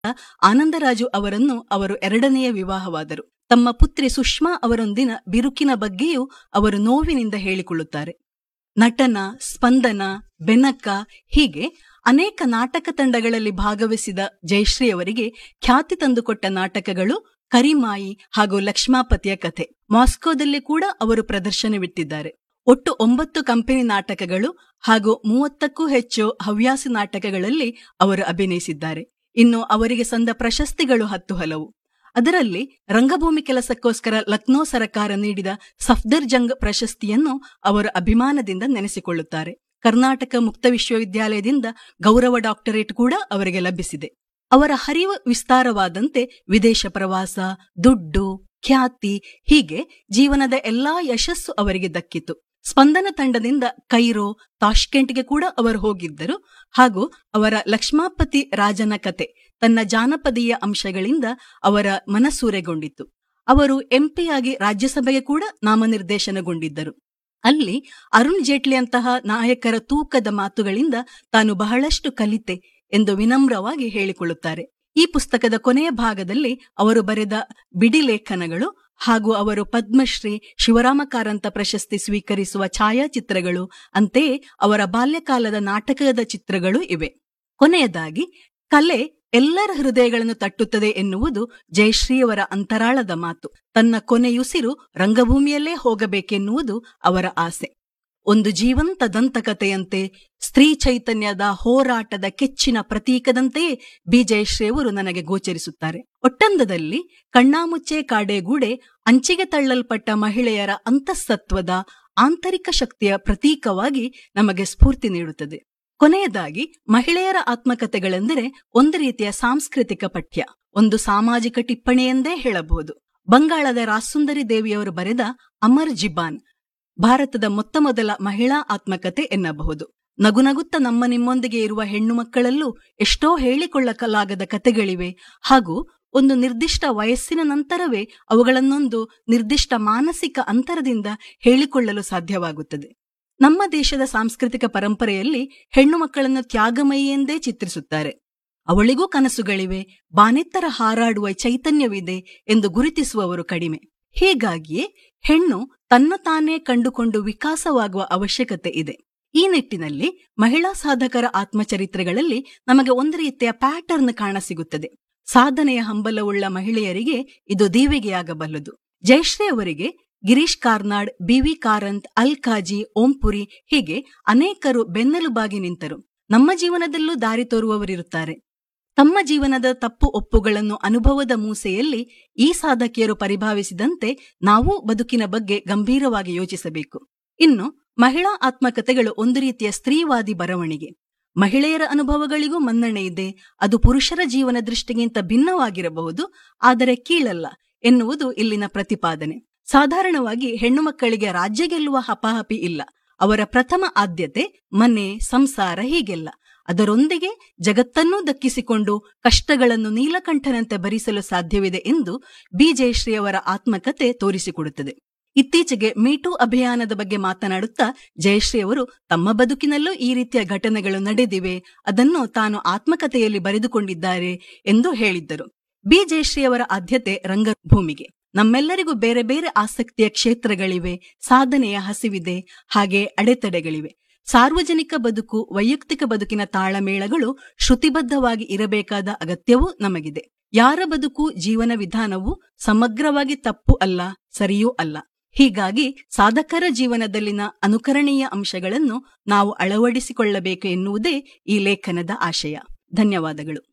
ಆನಂದರಾಜು ಅವರನ್ನು ಅವರು ಎರಡನೆಯ ವಿವಾಹವಾದರು ತಮ್ಮ ಪುತ್ರಿ ಸುಷ್ಮಾ ಅವರೊಂದಿನ ಬಿರುಕಿನ ಬಗ್ಗೆಯೂ ಅವರು ನೋವಿನಿಂದ ಹೇಳಿಕೊಳ್ಳುತ್ತಾರೆ ನಟನ ಸ್ಪಂದನ ಬೆನಕ ಹೀಗೆ ಅನೇಕ ನಾಟಕ ತಂಡಗಳಲ್ಲಿ ಭಾಗವಹಿಸಿದ ಜಯಶ್ರೀ ಅವರಿಗೆ ಖ್ಯಾತಿ ತಂದುಕೊಟ್ಟ ನಾಟಕಗಳು ಕರಿಮಾಯಿ ಹಾಗೂ ಲಕ್ಷ್ಮಾಪತಿಯ ಕಥೆ ಮಾಸ್ಕೋದಲ್ಲಿ ಕೂಡ ಅವರು ಪ್ರದರ್ಶನವಿಟ್ಟಿದ್ದಾರೆ ಒಟ್ಟು ಒಂಬತ್ತು ಕಂಪನಿ ನಾಟಕಗಳು ಹಾಗೂ ಮೂವತ್ತಕ್ಕೂ ಹೆಚ್ಚು ಹವ್ಯಾಸಿ ನಾಟಕಗಳಲ್ಲಿ ಅವರು ಅಭಿನಯಿಸಿದ್ದಾರೆ ಇನ್ನು ಅವರಿಗೆ ಸಂದ ಪ್ರಶಸ್ತಿಗಳು ಹತ್ತು ಹಲವು ಅದರಲ್ಲಿ ರಂಗಭೂಮಿ ಕೆಲಸಕ್ಕೋಸ್ಕರ ಲಕ್ನೋ ಸರಕಾರ ನೀಡಿದ ಸಫ್ದರ್ಜಂಗ್ ಪ್ರಶಸ್ತಿಯನ್ನು ಅವರು ಅಭಿಮಾನದಿಂದ ನೆನೆಸಿಕೊಳ್ಳುತ್ತಾರೆ ಕರ್ನಾಟಕ ಮುಕ್ತ ವಿಶ್ವವಿದ್ಯಾಲಯದಿಂದ ಗೌರವ ಡಾಕ್ಟರೇಟ್ ಕೂಡ ಅವರಿಗೆ ಲಭಿಸಿದೆ ಅವರ ಹರಿವು ವಿಸ್ತಾರವಾದಂತೆ ವಿದೇಶ ಪ್ರವಾಸ ದುಡ್ಡು ಖ್ಯಾತಿ ಹೀಗೆ ಜೀವನದ ಎಲ್ಲಾ ಯಶಸ್ಸು ಅವರಿಗೆ ದಕ್ಕಿತು ಸ್ಪಂದನ ತಂಡದಿಂದ ಕೈರೋ ತಾಷ್ಕೆಂಟ್ಗೆ ಕೂಡ ಅವರು ಹೋಗಿದ್ದರು ಹಾಗೂ ಅವರ ಲಕ್ಷ್ಮಾಪತಿ ರಾಜನ ಕತೆ ತನ್ನ ಜಾನಪದೀಯ ಅಂಶಗಳಿಂದ ಅವರ ಮನಸೂರೆಗೊಂಡಿತು ಅವರು ಎಂಪಿಯಾಗಿ ರಾಜ್ಯಸಭೆಗೆ ಕೂಡ ನಾಮನಿರ್ದೇಶನಗೊಂಡಿದ್ದರು ಅಲ್ಲಿ ಅರುಣ್ ಜೇಟ್ಲಿಯಂತಹ ನಾಯಕರ ತೂಕದ ಮಾತುಗಳಿಂದ ತಾನು ಬಹಳಷ್ಟು ಕಲಿತೆ ಎಂದು ವಿನಮ್ರವಾಗಿ ಹೇಳಿಕೊಳ್ಳುತ್ತಾರೆ ಈ ಪುಸ್ತಕದ ಕೊನೆಯ ಭಾಗದಲ್ಲಿ ಅವರು ಬರೆದ ಬಿಡಿ ಲೇಖನಗಳು ಹಾಗೂ ಅವರು ಪದ್ಮಶ್ರೀ ಶಿವರಾಮ ಕಾರಂತ ಪ್ರಶಸ್ತಿ ಸ್ವೀಕರಿಸುವ ಛಾಯಾಚಿತ್ರಗಳು ಅಂತೆಯೇ ಅವರ ಬಾಲ್ಯಕಾಲದ ನಾಟಕದ ಚಿತ್ರಗಳು ಇವೆ ಕೊನೆಯದಾಗಿ ಕಲೆ ಎಲ್ಲರ ಹೃದಯಗಳನ್ನು ತಟ್ಟುತ್ತದೆ ಎನ್ನುವುದು ಜಯಶ್ರೀಯವರ ಅಂತರಾಳದ ಮಾತು ತನ್ನ ಕೊನೆಯುಸಿರು ರಂಗಭೂಮಿಯಲ್ಲೇ ಹೋಗಬೇಕೆನ್ನುವುದು ಅವರ ಆಸೆ ಒಂದು ಜೀವಂತ ದಂತಕಥೆಯಂತೆ ಸ್ತ್ರೀ ಚೈತನ್ಯದ ಹೋರಾಟದ ಕೆಚ್ಚಿನ ಪ್ರತೀಕದಂತೆಯೇ ಬಿ ಜಯಶ್ರೀಯವರು ನನಗೆ ಗೋಚರಿಸುತ್ತಾರೆ ಒಟ್ಟಂದದಲ್ಲಿ ಕಣ್ಣಾಮುಚ್ಚೆ ಕಾಡೆಗೂಡೆ ಅಂಚಿಗೆ ತಳ್ಳಲ್ಪಟ್ಟ ಮಹಿಳೆಯರ ಅಂತಃಸತ್ವದ ಆಂತರಿಕ ಶಕ್ತಿಯ ಪ್ರತೀಕವಾಗಿ ನಮಗೆ ಸ್ಫೂರ್ತಿ ನೀಡುತ್ತದೆ ಕೊನೆಯದಾಗಿ ಮಹಿಳೆಯರ ಆತ್ಮಕಥೆಗಳೆಂದರೆ ಒಂದು ರೀತಿಯ ಸಾಂಸ್ಕೃತಿಕ ಪಠ್ಯ ಒಂದು ಸಾಮಾಜಿಕ ಟಿಪ್ಪಣಿ ಎಂದೇ ಹೇಳಬಹುದು ಬಂಗಾಳದ ರಾಸುಂದರಿ ದೇವಿಯವರು ಬರೆದ ಅಮರ್ ಜಿಬಾನ್ ಭಾರತದ ಮೊತ್ತ ಮೊದಲ ಮಹಿಳಾ ಆತ್ಮಕತೆ ಎನ್ನಬಹುದು ನಗುನಗುತ್ತ ನಮ್ಮ ನಿಮ್ಮೊಂದಿಗೆ ಇರುವ ಹೆಣ್ಣು ಮಕ್ಕಳಲ್ಲೂ ಎಷ್ಟೋ ಹೇಳಿಕೊಳ್ಳಲಾಗದ ಕತೆಗಳಿವೆ ಹಾಗೂ ಒಂದು ನಿರ್ದಿಷ್ಟ ವಯಸ್ಸಿನ ನಂತರವೇ ಅವುಗಳನ್ನೊಂದು ನಿರ್ದಿಷ್ಟ ಮಾನಸಿಕ ಅಂತರದಿಂದ ಹೇಳಿಕೊಳ್ಳಲು ಸಾಧ್ಯವಾಗುತ್ತದೆ ನಮ್ಮ ದೇಶದ ಸಾಂಸ್ಕೃತಿಕ ಪರಂಪರೆಯಲ್ಲಿ ಹೆಣ್ಣು ಮಕ್ಕಳನ್ನು ತ್ಯಾಗಮಯಿ ಎಂದೇ ಚಿತ್ರಿಸುತ್ತಾರೆ ಅವಳಿಗೂ ಕನಸುಗಳಿವೆ ಬಾನೆತ್ತರ ಹಾರಾಡುವ ಚೈತನ್ಯವಿದೆ ಎಂದು ಗುರುತಿಸುವವರು ಕಡಿಮೆ ಹೀಗಾಗಿಯೇ ಹೆಣ್ಣು ತನ್ನ ತಾನೇ ಕಂಡುಕೊಂಡು ವಿಕಾಸವಾಗುವ ಅವಶ್ಯಕತೆ ಇದೆ ಈ ನಿಟ್ಟಿನಲ್ಲಿ ಮಹಿಳಾ ಸಾಧಕರ ಆತ್ಮಚರಿತ್ರೆಗಳಲ್ಲಿ ನಮಗೆ ಒಂದು ರೀತಿಯ ಪ್ಯಾಟರ್ನ್ ಕಾಣಸಿಗುತ್ತದೆ ಸಾಧನೆಯ ಹಂಬಲವುಳ್ಳ ಮಹಿಳೆಯರಿಗೆ ಇದು ದೀವಿಗೆಯಾಗಬಲ್ಲದು ಜಯಶ್ರೀ ಅವರಿಗೆ ಗಿರೀಶ್ ಕಾರ್ನಾಡ್ ಬಿವಿ ಕಾರಂತ್ ಅಲ್ ಕಾಜಿ ಓಂಪುರಿ ಹೀಗೆ ಅನೇಕರು ಬೆನ್ನೆಲುಬಾಗಿ ನಿಂತರು ನಮ್ಮ ಜೀವನದಲ್ಲೂ ದಾರಿ ತೋರುವವರಿರುತ್ತಾರೆ ತಮ್ಮ ಜೀವನದ ತಪ್ಪು ಒಪ್ಪುಗಳನ್ನು ಅನುಭವದ ಮೂಸೆಯಲ್ಲಿ ಈ ಸಾಧಕಿಯರು ಪರಿಭಾವಿಸಿದಂತೆ ನಾವು ಬದುಕಿನ ಬಗ್ಗೆ ಗಂಭೀರವಾಗಿ ಯೋಚಿಸಬೇಕು ಇನ್ನು ಮಹಿಳಾ ಆತ್ಮಕಥೆಗಳು ಒಂದು ರೀತಿಯ ಸ್ತ್ರೀವಾದಿ ಬರವಣಿಗೆ ಮಹಿಳೆಯರ ಅನುಭವಗಳಿಗೂ ಮನ್ನಣೆ ಇದೆ ಅದು ಪುರುಷರ ಜೀವನ ದೃಷ್ಟಿಗಿಂತ ಭಿನ್ನವಾಗಿರಬಹುದು ಆದರೆ ಕೀಳಲ್ಲ ಎನ್ನುವುದು ಇಲ್ಲಿನ ಪ್ರತಿಪಾದನೆ ಸಾಧಾರಣವಾಗಿ ಹೆಣ್ಣು ಮಕ್ಕಳಿಗೆ ರಾಜ್ಯ ಗೆಲ್ಲುವ ಹಪಾಹಪಿ ಇಲ್ಲ ಅವರ ಪ್ರಥಮ ಆದ್ಯತೆ ಮನೆ ಸಂಸಾರ ಹೀಗೆಲ್ಲ ಅದರೊಂದಿಗೆ ಜಗತ್ತನ್ನೂ ದಕ್ಕಿಸಿಕೊಂಡು ಕಷ್ಟಗಳನ್ನು ನೀಲಕಂಠನಂತೆ ಭರಿಸಲು ಸಾಧ್ಯವಿದೆ ಎಂದು ಬಿ ಜಯಶ್ರೀಯವರ ಆತ್ಮಕತೆ ತೋರಿಸಿಕೊಡುತ್ತದೆ ಇತ್ತೀಚೆಗೆ ಮೀಟೂ ಅಭಿಯಾನದ ಬಗ್ಗೆ ಮಾತನಾಡುತ್ತಾ ಜಯಶ್ರೀ ಅವರು ತಮ್ಮ ಬದುಕಿನಲ್ಲೂ ಈ ರೀತಿಯ ಘಟನೆಗಳು ನಡೆದಿವೆ ಅದನ್ನು ತಾನು ಆತ್ಮಕಥೆಯಲ್ಲಿ ಬರೆದುಕೊಂಡಿದ್ದಾರೆ ಎಂದು ಹೇಳಿದ್ದರು ಬಿ ಜಯಶ್ರೀಯವರ ಆದ್ಯತೆ ರಂಗಭೂಮಿಗೆ ನಮ್ಮೆಲ್ಲರಿಗೂ ಬೇರೆ ಬೇರೆ ಆಸಕ್ತಿಯ ಕ್ಷೇತ್ರಗಳಿವೆ ಸಾಧನೆಯ ಹಸಿವಿದೆ ಹಾಗೆ ಅಡೆತಡೆಗಳಿವೆ ಸಾರ್ವಜನಿಕ ಬದುಕು ವೈಯಕ್ತಿಕ ಬದುಕಿನ ತಾಳಮೇಳಗಳು ಶ್ರುತಿಬದ್ಧವಾಗಿ ಇರಬೇಕಾದ ಅಗತ್ಯವೂ ನಮಗಿದೆ ಯಾರ ಬದುಕು ಜೀವನ ವಿಧಾನವು ಸಮಗ್ರವಾಗಿ ತಪ್ಪು ಅಲ್ಲ ಸರಿಯೂ ಅಲ್ಲ ಹೀಗಾಗಿ ಸಾಧಕರ ಜೀವನದಲ್ಲಿನ ಅನುಕರಣೀಯ ಅಂಶಗಳನ್ನು ನಾವು ಅಳವಡಿಸಿಕೊಳ್ಳಬೇಕು ಎನ್ನುವುದೇ ಈ ಲೇಖನದ ಆಶಯ ಧನ್ಯವಾದಗಳು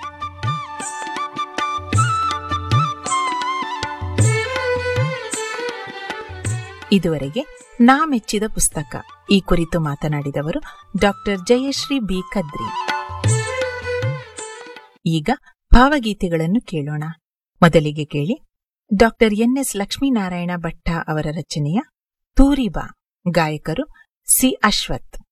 ಇದುವರೆಗೆ ನಾ ಮೆಚ್ಚಿದ ಪುಸ್ತಕ ಈ ಕುರಿತು ಮಾತನಾಡಿದವರು ಡಾಕ್ಟರ್ ಜಯಶ್ರೀ ಬಿ ಕದ್ರಿ ಈಗ ಭಾವಗೀತೆಗಳನ್ನು ಕೇಳೋಣ ಮೊದಲಿಗೆ ಕೇಳಿ ಡಾಕ್ಟರ್ ಎನ್ಎಸ್ ಲಕ್ಷ್ಮೀನಾರಾಯಣ ಭಟ್ಟ ಅವರ ರಚನೆಯ ತೂರಿಬಾ ಗಾಯಕರು ಸಿ ಅಶ್ವಥ್